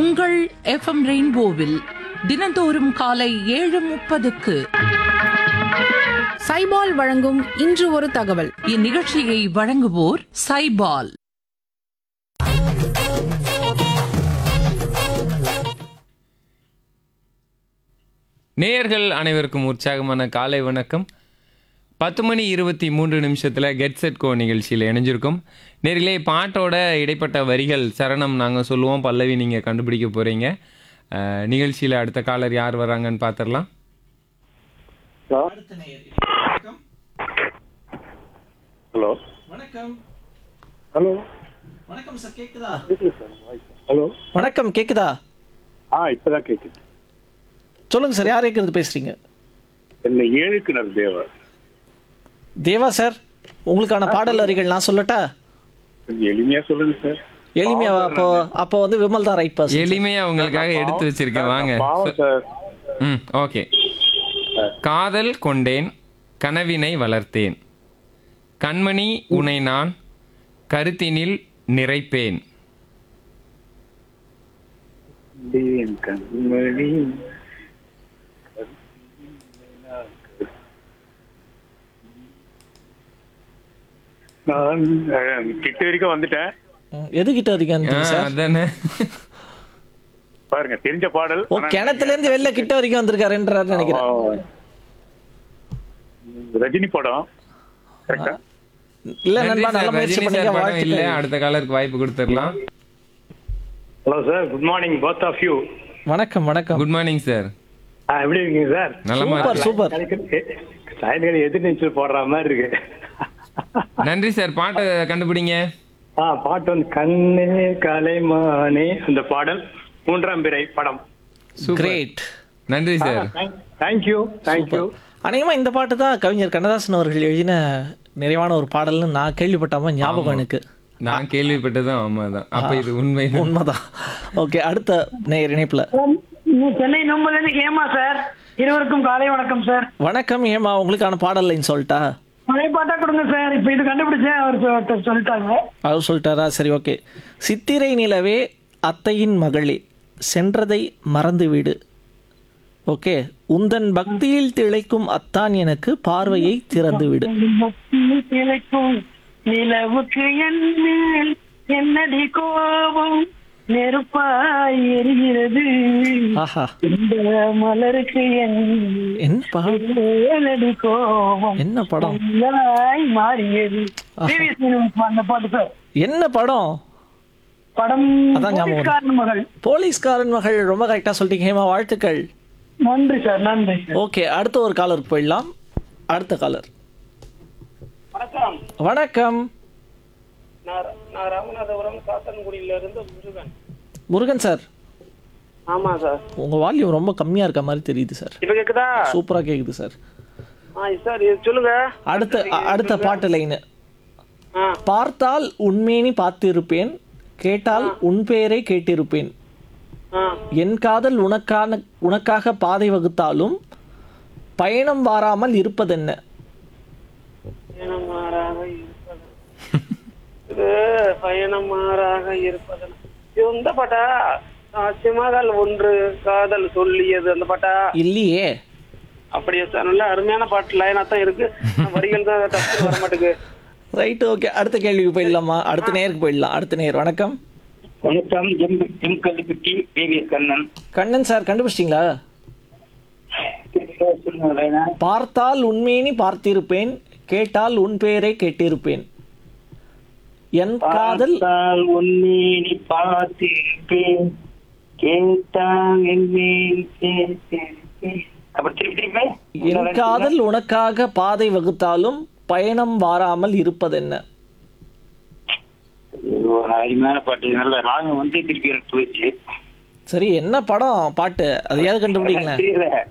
உங்கள் எஃப்எம் ரெயின்போவில் தினந்தோறும் காலை ஏழு முப்பதுக்கு சைபால் வழங்கும் இன்று ஒரு தகவல் இந்நிகழ்ச்சியை வழங்குவோர் சைபால் நேயர்கள் அனைவருக்கும் உற்சாகமான காலை வணக்கம் பத்து மணி இருபத்தி மூன்று நிமிஷத்தில் கெட் செட் கோ நிகழ்ச்சியில் இணைஞ்சிருக்கும் நேர்களே பாட்டோட இடைப்பட்ட வரிகள் சரணம் நாங்கள் சொல்லுவோம் பல்லவி நீங்கள் கண்டுபிடிக்க போகிறீங்க நிகழ்ச்சியில் அடுத்த காலர் யார் வராங்கன்னு பார்த்துடலாம் ஹலோ வணக்கம் ஹலோ வணக்கம் சார் கேக்குதா ஹலோ வணக்கம் கேக்குதா ஆ இப்பதான் கேக்குது சொல்லுங்க சார் யார் இருந்து பேசுறீங்க என்ன ஏழுக்கிணர் தேவர் தேவா சார் உங்களுக்கான பாடல் வரிகள் நான் சொல்லட்டா கொஞ்சம் எளிமையா சொல்லுங்க சார் எளிமையா அப்போ அப்போ வந்து விமல் தான் ரைட் பர்சன் எளிமையாக உங்களுக்காக எடுத்து வச்சிருக்கேன் வாங்க பாவம் சார் ம் ஓகே காதல் கொண்டேன் கனவினை வளர்த்தேன் கண்மணி உனை நான் கருத்தினில் நிறைப்பேன் என் கண்மணி நான் அஹ், கிட்ட வரைக்கும் வந்துட்டேன் எது கிட்ட ஆ, இருக்கீங்க சார் அதானே பாருங்க தெரிஞ்ச பாடல் ஓ ஆனா- கிணத்துல இருந்து வெளில கிட்ட வரைக்கும் வந்திருக்காருன்றாரு நினைக்கிறேன் ஆ. ரஜினி படம் கரெக்டா இல்ல நன்றி நண்பா நல்ல சார். முயற்சி ரஜினி பண்ணீங்க சார் படம் இல்ல வாழ்த்துக்கள் அடுத்த காலருக்கு வாய்ப்பு கொடுத்துடலாம் hello sir good morning both of you வணக்கம் வணக்கம் குட் மார்னிங் சார் எப்படி இருக்கீங்க சார் நலமா சூப்பர் இருக்கு சூப்பர் சாயங்காலம் எதிர்நீச்சல் போடுற மாதிரி இருக்கு நன்றி சார் பாட்டை கண்டுபிடிங்க ஆ பாட்டு வந்து கண்ணே கலைமானே அந்த பாடல் மூன்றாம் பிறை படம் சூப்பர் கிரேட் நன்றி சார் தேங்க்யூ தேங்க்யூ அநேகமா இந்த பாட்டு தான் கவிஞர் கண்ணதாசன் அவர்கள் எழுதின நிறைவான ஒரு பாடல்னு நான் கேள்விப்பட்டாம ஞாபகம் எனக்கு நான் கேள்விப்பட்டதும் ஆமாதான் அப்ப இது உண்மை உண்மைதான் ஓகே அடுத்த நேயர் இணைப்புல சென்னை நொம்பலேருந்து ஹேமா சார் இருவருக்கும் காலை வணக்கம் சார் வணக்கம் ஏமா உங்களுக்கான பாடல் லைன் சொல்லிட்டா பழைய பாட்டா கொடுங்க சார் இப்ப இது கண்டுபிடிச்சேன் அவர் சொ- சொல்லிட்டாங்க அவர் சொல்லிட்டாரா சரி ஓகே சித்திரை நிலவே அத்தையின் மகளே சென்றதை மறந்துவிடு ஓகே உந்தன் பக்தியில் திளைக்கும் அத்தான் எனக்கு பார்வையை திறந்துவிடு பக்தியில் திளைக்கும் நிலவுக்கு என் மேல் என்னடி கோபம் நெருப்பாய் எரிகிறது ஆஹா இந்த மலருக்கு என் என்ன பா ஏழடி கோபம் என்ன படம் பொங்கலாய் மாறியது டிவி சீனிவாசன் அந்த பாட்டு சார் என்ன படம் படம் அதான் ஞாபகம் வருது. போலீஸ்காரன் மகள் போலீஸ்காரன் மகள் ரொம்ப கரெக்டாக சொல்லிட்டீங்க ஹேமா வாழ்த்துக்கள் நன்றி சார் நன்றி சார் ஓகே அடுத்த ஒரு காலருக்கு போயிடலாம் அடுத்த காலர் வணக்கம் வணக்கம் நான் நான் ராமநாதபுரம் சாத்தன்குடியில இருந்து முருகன் முருகன் சார் ஆமா சார் உங்க வால்யூம் ரொம்ப கம்மியா இருக்க மாதிரி தெரியுது சார் இப்ப கேக்குதா சூப்பரா கேக்குது சார் ஆ சார் இது சொல்லுங்க அடுத்த அ- அடுத்த பாட்டு லைனு ஆ பார்த்தால் உண்மேனி பார்த்திருப்பேன் கேட்டால் உன் பெயரை கேட்டிருப்பேன் ஆ என் காதல் உனக்கான உனக்காக பாதை வகுத்தாலும் பயணம் வாராமல் இருப்பதென்ன பயணம் மாறாக இருப்பது இது பயணம் மாறாக இருப்பது இது இந்த பாட்டா ஆ, சிமகால் ஒன்று காதல் சொல்லியது அந்த பாட்டா இல்லையே அப்படியே சார் நல்ல அருமையான பாட்டு லைனா தான் இருக்கு ஆனா வரிகள் தான் டக்குனு வர மாட்டேங்குது ரைட் ஓகே அடுத்த கேள்விக்கு போயிடலாமா அடுத்த நேருக்கு போயிடலாம் அடுத்த நேர் வணக்கம் வணக்கம் எம் எம் கல்விக்குட்டி பிவிஎஸ் கண்ணன் கண்ணன் சார் கண்டுபிடிச்சிங்களா பார்த்தால் உண்மையினி பார்த்திருப்பேன் கேட்டால் உன் பெயரை கேட்டிருப்பேன் என் காதல் பார்த்தால் உன்மேனி பார்த்திருப்பேன் கேட்டால் என் மேல் கேட்டிருப்பேன். அப்புறம் திருப்பி திருப்பி என் காதல் உனக்காக பாதை வகுத்தாலும் பயணம் வாராமல் இருப்பதென்ன இது ஒரு அருமையான பாட்டு நல்ல ராகம் வந்து திருப்பி எடுத்து வச்சு சரி என்ன படம் பாட்டு அதையாவது கண்டுபிடிங்களேன் தெரியல